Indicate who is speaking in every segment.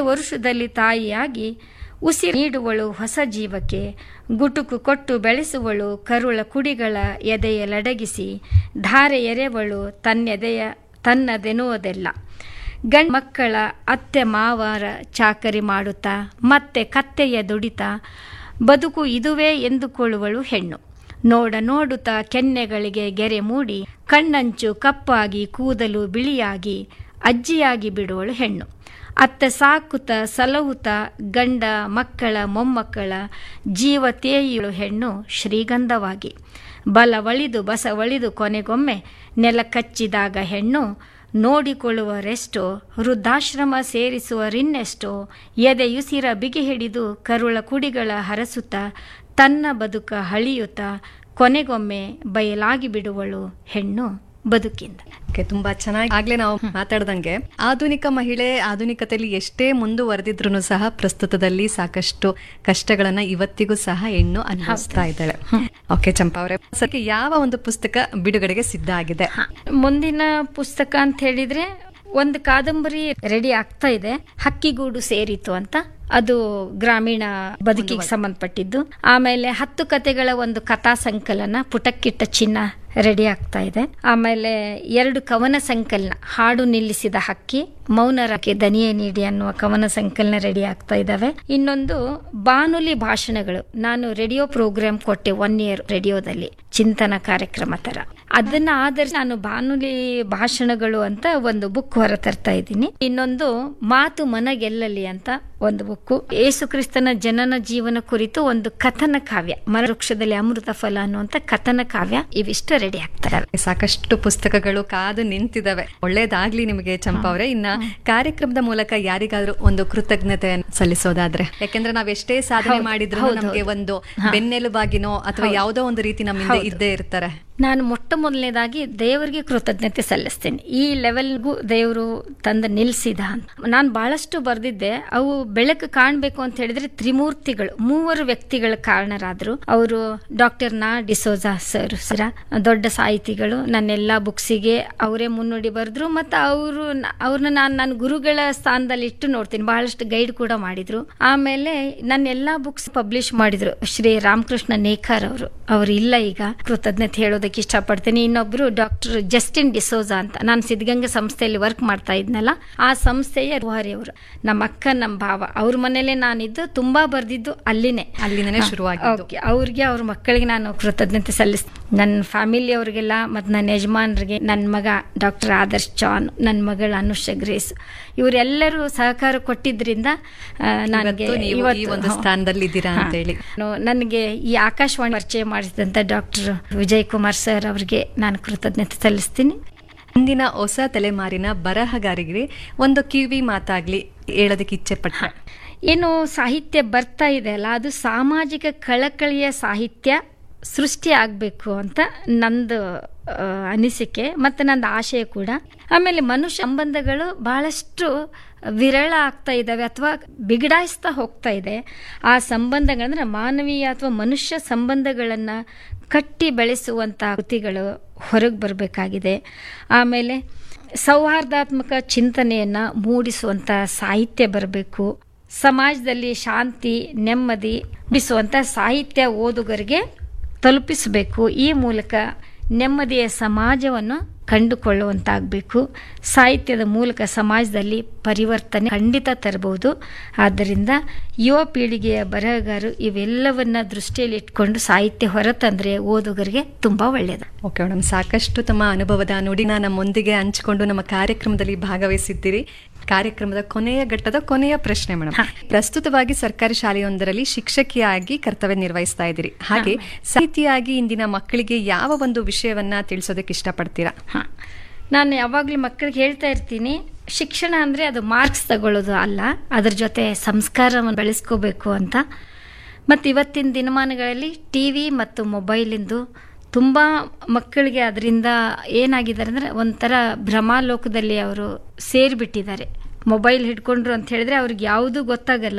Speaker 1: ವರುಷದಲ್ಲಿ ತಾಯಿಯಾಗಿ ಉಸಿರು ನೀಡುವಳು ಹೊಸ ಜೀವಕ್ಕೆ ಗುಟುಕು ಕೊಟ್ಟು ಬೆಳೆಸುವಳು ಕರುಳ ಕುಡಿಗಳ ಎದೆಯಲಡಗಿಸಿ ಧಾರೆ ಎರೆವಳು ತನ್ನೆದೆಯ ತನ್ನದೆನ್ನುವುದೆಲ್ಲ ಗಂಡ ಮಕ್ಕಳ ಅತ್ತೆ ಮಾವರ ಚಾಕರಿ ಮಾಡುತ್ತಾ ಮತ್ತೆ ಕತ್ತೆಯ ದುಡಿತಾ ಬದುಕು ಇದುವೇ ಎಂದುಕೊಳ್ಳುವಳು ಹೆಣ್ಣು ನೋಡ ನೋಡುತ್ತಾ ಕೆನ್ನೆಗಳಿಗೆ ಗೆರೆ ಮೂಡಿ ಕಣ್ಣಂಚು ಕಪ್ಪಾಗಿ ಕೂದಲು ಬಿಳಿಯಾಗಿ ಅಜ್ಜಿಯಾಗಿ ಬಿಡುವಳು ಹೆಣ್ಣು ಅತ್ತ ಸಾಕುತ್ತ ಸಲಹುತ್ತ ಗಂಡ ಮಕ್ಕಳ ಮೊಮ್ಮಕ್ಕಳ ಜೀವ ತೇಯುಳು ಹೆಣ್ಣು ಶ್ರೀಗಂಧವಾಗಿ ಬಲವಳಿದು ಬಸವಳಿದು ಕೊನೆಗೊಮ್ಮೆ ನೆಲ ಕಚ್ಚಿದಾಗ ಹೆಣ್ಣು ನೋಡಿಕೊಳ್ಳುವರೆಷ್ಟೋ ವೃದ್ಧಾಶ್ರಮ ಸೇರಿಸುವರಿನ್ನೆಷ್ಟೋ ಎದೆಯುಸಿರ ಬಿಗಿ ಹಿಡಿದು ಕರುಳ ಕುಡಿಗಳ ಹರಸುತ್ತ ತನ್ನ ಬದುಕ ಹಳಿಯುತ್ತ ಕೊನೆಗೊಮ್ಮೆ ಬಯಲಾಗಿ ಬಿಡುವಳು ಹೆಣ್ಣು ಬದುಕಿಂದ
Speaker 2: ಓಕೆ ತುಂಬಾ ಚೆನ್ನಾಗಿ ಆಗ್ಲೇ ನಾವು ಮಾತಾಡ್ದಂಗೆ ಆಧುನಿಕ ಮಹಿಳೆ ಆಧುನಿಕತೆಯಲ್ಲಿ ಎಷ್ಟೇ ಮುಂದುವರೆದಿದ್ರು ಸಹ ಪ್ರಸ್ತುತದಲ್ಲಿ ಸಾಕಷ್ಟು ಕಷ್ಟಗಳನ್ನ ಇವತ್ತಿಗೂ ಸಹ ಹೆಣ್ಣು ಅನುಭವಿಸ್ತಾ ಇದ್ದಾಳೆ ಓಕೆ ಚಂಪಾ ಅವರೇ ಸದ್ಯಕ್ಕೆ ಯಾವ ಒಂದು ಪುಸ್ತಕ ಬಿಡುಗಡೆಗೆ ಸಿದ್ಧ ಆಗಿದೆ
Speaker 1: ಮುಂದಿನ ಪುಸ್ತಕ ಅಂತ ಹೇಳಿದ್ರೆ ಒಂದು ಕಾದಂಬರಿ ರೆಡಿ ಆಗ್ತಾ ಇದೆ ಹಕ್ಕಿಗೂಡು ಸೇರಿತು ಅಂತ ಅದು ಗ್ರಾಮೀಣ ಬದುಕಿಗೆ ಸಂಬಂಧಪಟ್ಟಿದ್ದು ಆಮೇಲೆ ಹತ್ತು ಕತೆಗಳ ಒಂದು ಕಥಾ ಸಂಕಲನ ಪುಟಕ್ಕಿಟ್ಟ ಚಿನ್ನ ರೆಡಿ ಆಗ್ತಾ ಇದೆ ಆಮೇಲೆ ಎರಡು ಕವನ ಸಂಕಲನ ಹಾಡು ನಿಲ್ಲಿಸಿದ ಹಕ್ಕಿ ಮೌನರಕ್ಕೆ ದನಿಯೇ ನೀಡಿ ಅನ್ನುವ ಕವನ ಸಂಕಲನ ರೆಡಿ ಆಗ್ತಾ ಇದ್ದಾವೆ ಇನ್ನೊಂದು ಬಾನುಲಿ ಭಾಷಣಗಳು ನಾನು ರೇಡಿಯೋ ಪ್ರೋಗ್ರಾಮ್ ಕೊಟ್ಟೆ ಒನ್ ಇಯರ್ ರೇಡಿಯೋದಲ್ಲಿ ಚಿಂತನ ಕಾರ್ಯಕ್ರಮ ತರ ಅದನ್ನ ಆಧರಿಸಿ ನಾನು ಬಾನುಲಿ ಭಾಷಣಗಳು ಅಂತ ಒಂದು ಬುಕ್ ಹೊರ ತರ್ತಾ ಇದ್ದೀನಿ ಇನ್ನೊಂದು ಮಾತು ಮನಗೆಲ್ಲಲಿ ಅಂತ ಒಂದು ಬುಕ್ಕು ಏಸು ಕ್ರಿಸ್ತನ ಜನನ ಜೀವನ ಕುರಿತು ಒಂದು ಕಥನ ಕಾವ್ಯ ಮರವೃಕ್ಷದಲ್ಲಿ ಅಮೃತ ಫಲ ಅನ್ನುವಂತ ಕಥನ ಕಾವ್ಯ ಇವಿಷ್ಟು ರೆಡಿ ಆಗ್ತಾರೆ
Speaker 2: ಸಾಕಷ್ಟು ಪುಸ್ತಕಗಳು ಕಾದು ನಿಂತಿದಾವೆ ಒಳ್ಳೇದಾಗ್ಲಿ ನಿಮಗೆ ಚಂಪಾ ಅವರೇ ಇನ್ನ ಕಾರ್ಯಕ್ರಮದ ಮೂಲಕ ಯಾರಿಗಾದ್ರೂ ಒಂದು ಕೃತಜ್ಞತೆ ಸಲ್ಲಿಸೋದಾದ್ರೆ ಯಾಕೆಂದ್ರೆ ನಾವ್ ಎಷ್ಟೇ ಸಾಧನೆ ಮಾಡಿದ್ರು ನಮ್ಗೆ ಒಂದು ಬೆನ್ನೆಲುಬಾಗಿನೋ ಅಥವಾ ಯಾವುದೋ ಒಂದು ರೀತಿ ನಮ್ಮ ಹಿಂದೆ ಇದ್ದೇ ಇರ್ತಾರೆ
Speaker 1: ನಾನು ಮೊಟ್ಟ ಮೊದಲನೇದಾಗಿ ದೇವರಿಗೆ ಕೃತಜ್ಞತೆ ಸಲ್ಲಿಸ್ತೇನೆ ಈ ಲೆವೆಲ್ಗೂ ದೇವರು ತಂದು ನಿಲ್ಸಿದ ಅಂತ ನಾನು ಬಹಳಷ್ಟು ಬರೆದಿದ್ದೆ ಅವು ಬೆಳಕು ಕಾಣಬೇಕು ಅಂತ ಹೇಳಿದ್ರೆ ತ್ರಿಮೂರ್ತಿಗಳು ಮೂವರು ವ್ಯಕ್ತಿಗಳ ಕಾರಣರಾದ್ರು ಅವರು ಡಾಕ್ಟರ್ ನಾ ಡಿಸೋಜಾ ಸರ್ ಸರ ದೊಡ್ಡ ಸಾಹಿತಿಗಳು ನನ್ನೆಲ್ಲ ಬುಕ್ಸಿಗೆ ಅವರೇ ಮುನ್ನುಡಿ ಬರೆದ್ರು ಮತ್ತು ಅವರು ಅವ್ರನ್ನ ನಾನು ನನ್ನ ಗುರುಗಳ ಸ್ಥಾನದಲ್ಲಿ ಇಟ್ಟು ನೋಡ್ತೀನಿ ಬಹಳಷ್ಟು ಗೈಡ್ ಕೂಡ ಮಾಡಿದ್ರು ಆಮೇಲೆ ನನ್ನ ಎಲ್ಲಾ ಬುಕ್ಸ್ ಪಬ್ಲಿಷ್ ಮಾಡಿದ್ರು ಶ್ರೀ ರಾಮಕೃಷ್ಣ ನೇಕಾರ್ ಅವರು ಅವ್ರು ಇಲ್ಲ ಈಗ ಕೃತಜ್ಞತೆ ಹೇಳೋದಕ್ಕೆ ಇಷ್ಟಪಡ್ತೀನಿ ಇನ್ನೊಬ್ರು ಡಾಕ್ಟರ್ ಜಸ್ಟಿನ್ ಡಿಸೋಜಾ ಅಂತ ನಾನು ಸಿದ್ಧಗಂಗಾ ಸಂಸ್ಥೆಯಲ್ಲಿ ವರ್ಕ್ ಮಾಡ್ತಾ ಇದ್ನಲ್ಲ ಆ ಸಂಸ್ಥೆಯ ರುಹಾರಿ ಅವರು ನಮ್ಮ ಅಕ್ಕ ನಮ್ಮ ಭಾವ ಅವ್ರ ಮನೇಲೆ ನಾನಿದ್ದು ತುಂಬಾ ಬರ್ದಿದ್ದು ಅಲ್ಲಿನೇ
Speaker 2: ಅಲ್ಲಿಂದನೇ ಶುರುವಾಗಿದ್ದು.
Speaker 1: ಓಕೆ ಅವ್ರಿಗೆ ಅವ್ರ ಮಕ್ಕಳಿಗೆ ನಾನು ಕೃತಜ್ಞತೆ ಸಲ್ಲಿಸ್ ನನ್ನ ಫ್ಯಾಮಿಲಿ ಅವ್ರಿಗೆಲ್ಲ ಮತ್ತು ನನ್ನ ಯಜಮಾನ್ರಿಗೆ ನನ್ನ ಮಗ ಡಾಕ್ಟರ್ ಆದರ್ಶ್ ಚಾನ್ ನನ್ನ ಮಗಳು ಅನುಷ ಗ್ರೇಸ್ ಇವರೆಲ್ಲರೂ ಸಹಕಾರ ಕೊಟ್ಟಿದ್ರಿಂದ ಆ, ನನಗೆ
Speaker 2: ಇವತ್ತು ನೀವು ಈ ಒಂದು ಸ್ಥಾನದಲ್ಲಿ ಇದ್ದೀರಾ
Speaker 1: ಹಾ.
Speaker 2: ಅಂತೇಳಿ.
Speaker 1: ನಾನು- ನನಗೆ ಈ ಆಕಾಶವಾಣಿ ಪರಿಚಯ ಮಾಡಿಸಿದಂಥ ಡಾಕ್ಟರ್ ವಿಜಯ್ ಕುಮಾರ್ ಸರ್ ಅವರಿಗೆ ನಾನು ಕೃತಜ್ಞತೆ ಸಲ್ಲಿಸ್ತೀನಿ
Speaker 2: ಇಂದಿನ ಹೊಸ ತಲೆಮಾರಿನ ಬರಹಗಾರಿಗೆ ಒಂದು ಕಿವಿ ಮಾತಾಗ್ಲಿ ಹೇಳೋದಕ್ಕೆ ಇಚ್ಛೆ ಪಟ್ಟ
Speaker 1: ಏನು ಸಾಹಿತ್ಯ ಬರ್ತಾ ಇದೆ ಅಲ್ಲ ಅದು ಸಾಮಾಜಿಕ ಕಳಕಳಿಯ ಸಾಹಿತ್ಯ ಸೃಷ್ಟಿ ಆಗಬೇಕು ಅಂತ ನಂದು ಆ, ಅನಿಸಿಕೆ ಮತ್ತು ನಂದು ಆಶಯ ಕೂಡ ಆಮೇಲೆ ಮನುಷ್ಯ ಸಂಬಂಧಗಳು ಬಹಳಷ್ಟು ವಿರಳ ಆಗ್ತಾ ಇದ್ದಾವೆ ಅಥವಾ ಬಿಗಡಾಯಿಸ್ತಾ ಹೋಗ್ತಾ ಇದೆ ಆ ಸಂಬಂಧಗಳಂದ್ರೆ ಮಾನವೀಯ ಅಥವಾ ಮನುಷ್ಯ ಸಂಬಂಧಗಳನ್ನು ಕಟ್ಟಿ ಬೆಳೆಸುವಂಥ ಕೃತಿಗಳು ಹೊರಗೆ ಬರಬೇಕಾಗಿದೆ ಆಮೇಲೆ ಸೌಹಾರ್ದಾತ್ಮಕ ಚಿಂತನೆಯನ್ನು ಮೂಡಿಸುವಂಥ ಸಾಹಿತ್ಯ ಬರಬೇಕು ಸಮಾಜದಲ್ಲಿ ಶಾಂತಿ ನೆಮ್ಮದಿ ಮೂಡಿಸುವಂಥ ಸಾಹಿತ್ಯ ಓದುಗರಿಗೆ ತಲುಪಿಸಬೇಕು ಈ ಮೂಲಕ ನೆಮ್ಮದಿಯ ಸಮಾಜವನ್ನು ಕಂಡುಕೊಳ್ಳುವಂತಾಗಬೇಕು ಸಾಹಿತ್ಯದ ಮೂಲಕ ಸಮಾಜದಲ್ಲಿ ಪರಿವರ್ತನೆ ಖಂಡಿತ ತರಬಹುದು ಆದ್ದರಿಂದ ಯುವ ಪೀಳಿಗೆಯ ಬರಹಗಾರರು ಇವೆಲ್ಲವನ್ನ ದೃಷ್ಟಿಯಲ್ಲಿ ಇಟ್ಕೊಂಡು ಸಾಹಿತ್ಯ ಹೊರತಂದ್ರೆ ಓದುಗರಿಗೆ ತುಂಬಾ ಒಳ್ಳೆಯದು
Speaker 2: ಓಕೆ ಮೇಡಮ್ ಸಾಕಷ್ಟು ತಮ್ಮ ಅನುಭವದ ನುಡಿನ ನಮ್ಮೊಂದಿಗೆ ಹಂಚಿಕೊಂಡು ನಮ್ಮ ಕಾರ್ಯಕ್ರಮದಲ್ಲಿ ಭಾಗವಹಿಸಿದ್ದೀರಿ ಕಾರ್ಯಕ್ರಮದ ಕೊನೆಯ ಘಟ್ಟದ ಕೊನೆಯ ಪ್ರಶ್ನೆ ಮೇಡಮ್ ಪ್ರಸ್ತುತವಾಗಿ ಸರ್ಕಾರಿ ಶಾಲೆಯೊಂದರಲ್ಲಿ ಶಿಕ್ಷಕಿಯಾಗಿ ಕರ್ತವ್ಯ ನಿರ್ವಹಿಸ್ತಾ ಇದ್ದೀರಿ ಹಾಗೆ ಸಾಹಿತಿಯಾಗಿ ಇಂದಿನ ಮಕ್ಕಳಿಗೆ ಯಾವ ಒಂದು ವಿಷಯವನ್ನ ತಿಳಿಸೋದಕ್ಕೆ ಇಷ್ಟಪಡ್ತೀರಾ
Speaker 1: ಹಾಂ ನಾನು ಯಾವಾಗಲೂ ಮಕ್ಕಳಿಗೆ ಹೇಳ್ತಾ ಇರ್ತೀನಿ ಶಿಕ್ಷಣ ಅಂದರೆ ಅದು ಮಾರ್ಕ್ಸ್ ತಗೊಳ್ಳೋದು ಅಲ್ಲ ಅದ್ರ ಜೊತೆ ಸಂಸ್ಕಾರವನ್ನು ಬೆಳೆಸ್ಕೋಬೇಕು ಅಂತ ಮತ್ತು ಇವತ್ತಿನ ದಿನಮಾನಗಳಲ್ಲಿ ಟಿ ವಿ ಮತ್ತು ಮೊಬೈಲಿಂದು ತುಂಬ ಮಕ್ಕಳಿಗೆ ಅದರಿಂದ ಏನಾಗಿದ್ದಾರೆ ಅಂದರೆ ಒಂಥರ ಭ್ರಮಾಲೋಕದಲ್ಲಿ ಅವರು ಸೇರಿಬಿಟ್ಟಿದ್ದಾರೆ ಮೊಬೈಲ್ ಹಿಡ್ಕೊಂಡ್ರು ಅಂತ ಹೇಳಿದ್ರೆ ಅವ್ರಿಗೆ ಯಾವುದೂ ಗೊತ್ತಾಗಲ್ಲ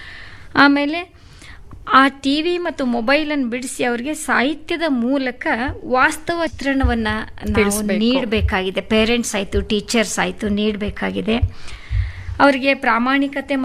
Speaker 1: ಆಮೇಲೆ ಆ ಟಿ ವಿ ಮತ್ತು ಮೊಬೈಲನ್ನು ಬಿಡಿಸಿ ಅವರಿಗೆ ಸಾಹಿತ್ಯದ ಮೂಲಕ ವಾಸ್ತವ ಚಿತ್ರಣವನ್ನು ನಾವು
Speaker 2: ತಿಳಿಸ್ಬೇಕು.
Speaker 1: ನೀಡಬೇಕಾಗಿದೆ ಪೇರೆಂಟ್ಸ್ ಆಯಿತು ಟೀಚರ್ಸ್ ಆಯಿತು ನೀಡಬೇಕಾಗಿದೆ ಅವರಿಗೆ ಪ್ರಾಮಾಣಿಕತೆ